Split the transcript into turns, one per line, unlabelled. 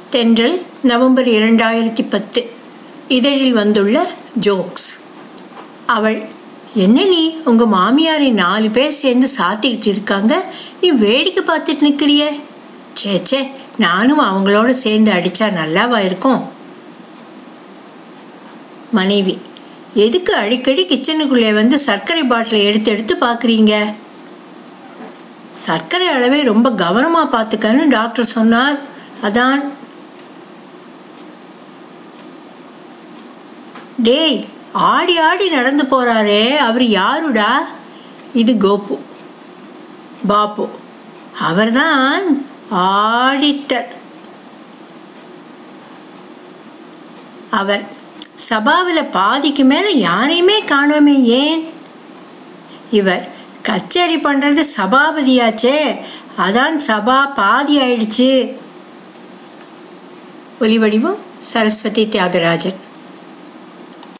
தென்றல் நவம்பர் இரண்டாயிரத்தி பத்து இதழில் வந்துள்ள ஜோக்ஸ் அவள் என்ன நீ உங்கள் மாமியாரை நாலு பேர் சேர்ந்து சாத்திக்கிட்டு இருக்காங்க நீ வேடிக்கை பார்த்துட்டு நிற்கிறிய சே சே நானும் அவங்களோட சேர்ந்து அடித்தா நல்லாவா இருக்கும் மனைவி எதுக்கு அடிக்கடி கிச்சனுக்குள்ளே வந்து சர்க்கரை பாட்டிலை எடுத்து எடுத்து பார்க்குறீங்க சர்க்கரை அளவை ரொம்ப கவனமாக பார்த்துக்கன்னு டாக்டர் சொன்னார் அதான் டேய் ஆடி ஆடி நடந்து போறாரே அவர் யாருடா இது கோபு பாப்பு அவர்தான் ஆடிட்டர் அவர் சபாவில் பாதிக்கு மேலே யாரையுமே காணோமே ஏன் இவர் கச்சேரி பண்ணுறது சபாபதியாச்சே அதான் சபா பாதி ஆயிடுச்சு ஒலிவடிவம் சரஸ்வதி தியாகராஜன்